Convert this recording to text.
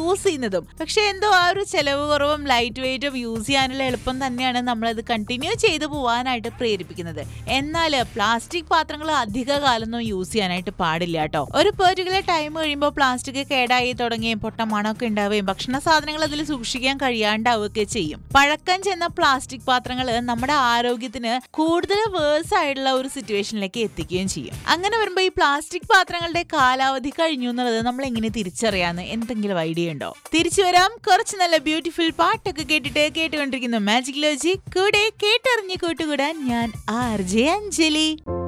use ചെയ്യുന്നതും പക്ഷെ എന്തോ ആ ഒരു ചെലവ് കുറവും ലൈറ്റ് വെയിറ്റും യൂസ് ചെയ്യാനുള്ള എളുപ്പം തന്നെയാണ് നമ്മളത് കണ്ടിന്യൂ ചെയ്തു പോകാനായിട്ട് പ്രേരിപ്പിക്കുന്നത് എന്നാൽ പ്ലാസ്റ്റിക് പാത്രങ്ങൾ അധിക കാലമൊന്നും യൂസ് ചെയ്യാനായിട്ട് പാടില്ല കേട്ടോ ഒരു പെർട്ടിക്കുലർ ടൈം കഴിയുമ്പോൾ പ്ലാസ്റ്റിക് കേടായി തുടങ്ങുകയും പൊട്ട മണമൊക്കെ ഉണ്ടാവുകയും ഭക്ഷണ സാധനങ്ങൾ അതിൽ സൂക്ഷിക്കാൻ കഴിയാണ്ടാവുകയൊക്കെ ചെയ്യും പഴക്കം ചെന്ന പ്ലാസ്റ്റിക് പാത്രങ്ങൾ നമ്മുടെ ആരോഗ്യത്തിന് കൂടുതൽ വേഴ്സ് ആയിട്ടുള്ള ഒരു സിറ്റുവേഷനിലേക്ക് എത്തിക്കുകയും ചെയ്യും അങ്ങനെ വരുമ്പോൾ ഈ പ്ലാസ്റ്റിക് പാത്രങ്ങളുടെ കാലാവധി കഴിഞ്ഞു എന്നുള്ളത് നമ്മൾ എങ്ങനെ തിരിച്ചറിയാന്ന് എന്തെങ്കിലും ഐഡിയ ഉണ്ടോ തിരിച്ചു വരാം കുറച്ച് നല്ല ബ്യൂട്ടിഫുൾ പാട്ടൊക്കെ കേട്ടിട്ട് കേട്ടുകൊണ്ടിരിക്കുന്നു മാജിക് ലോജി കൂടെ കേട്ടറിഞ്ഞ് കൂട്ടുകൂടാൻ ഞാൻ ആർ ജെ അഞ്ജലി